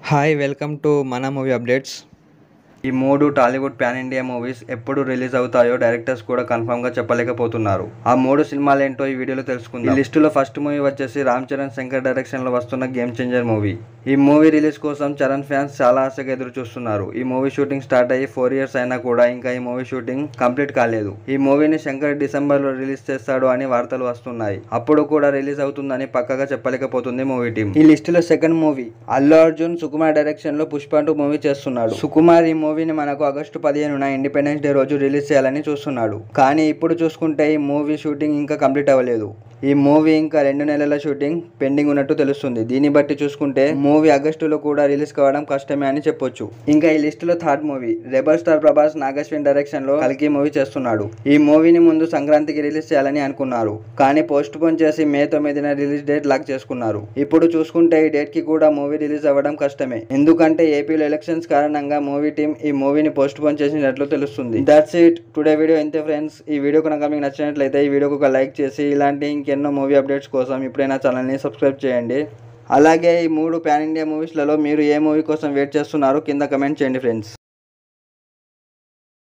hi welcome to మన movie updates ఈ మూడు టాలీవుడ్ పాన్ ఇండియా మూవీస్ ఎప్పుడు రిలీజ్ అవుతాయో డైరెక్టర్స్ కూడా కన్ఫర్మ్ గా చెప్పలేకపోతున్నారు ఆ మూడు సినిమాలు ఏంటో ఈ వీడియోలో తెలుసుకుందాం ఈ లిస్టులో ఫస్ట్ మూవీ వచ్చేసి రామ్ చరణ్ శంకర్ డైరెక్షన్ లో వస్తున్న గేమ్ చేంజర్ మూవీ ఈ మూవీ రిలీజ్ కోసం చరణ్ ఫ్యాన్స్ చాలా ఆశగా ఎదురు చూస్తున్నారు ఈ మూవీ షూటింగ్ స్టార్ట్ అయ్యి ఫోర్ ఇయర్స్ అయినా కూడా ఇంకా ఈ మూవీ షూటింగ్ కంప్లీట్ కాలేదు ఈ మూవీని శంకర్ డిసెంబర్ లో రిలీజ్ చేస్తాడు అని వార్తలు వస్తున్నాయి అప్పుడు కూడా రిలీజ్ అవుతుందని పక్కగా చెప్పలేకపోతుంది మూవీ టీం ఈ లిస్ట్ లో second movie Allu Arjun Sukumar direction లో పుష్ప టూ మూవీ చేస్తున్నాడు సుకుమార్ ఈ మూవీని మనకు ఆగస్టు పదిహేనున ఇండిపెండెన్స్ డే రోజు రిలీజ్ చేయాలని చూస్తున్నాడు కానీ ఇప్పుడు చూసుకుంటే ఈ మూవీ షూటింగ్ ఇంకా కంప్లీట్ అవ్వలేదు ఈ మూవీ ఇంకా రెండు నెలల షూటింగ్ పెండింగ్ ఉన్నట్టు తెలుస్తుంది దీన్ని బట్టి చూసుకుంటే మూవీ ఆగస్టులో కూడా రిలీజ్ కావడం కష్టమే అని చెప్పొచ్చు ఇంకా ఈ లిస్ట్ లో third movie rebel star Prabhas Nag Ashwin direction లో కల్కి మూవీ చేస్తున్నాడు ఈ మూవీని ముందు సంక్రాంతికి రిలీజ్ చేయాలని అనుకున్నారు కానీ పోస్ట్ పోన్ చేసి మే తొమ్మిదిన రిలీజ్ డేట్ లాక్ చేసుకున్నారు ఇప్పుడు చూసుకుంటే ఈ డేట్ కి కూడా మూవీ రిలీజ్ అవ్వడం కష్టమే ఎందుకంటే ఏపీలో ఎలక్షన్స్ కారణంగా మూవీ టీం ఈ మూవీని పోస్ట్ పోన్ చేసినట్లు తెలుస్తుంది దట్స్ ఇట్ టుడే వీడియో ఇంతే ఫ్రెండ్స్ ఈ వీడియో కనుక మీకు నచ్చినట్లయితే ఈ వీడియోకి ఒక లైక్ చేసి ఇలాంటి ఇంకెన్నో మూవీ అప్డేట్స్ కోసం ఇప్పుడైనా ఛానల్ని సబ్స్క్రైబ్ చేయండి అలాగే ఈ మూడు పాన్ ఇండియా మూవీస్లలో మీరు ఏ మూవీ కోసం వెయిట్ చేస్తున్నారో కింద కమెంట్ చేయండి ఫ్రెండ్స్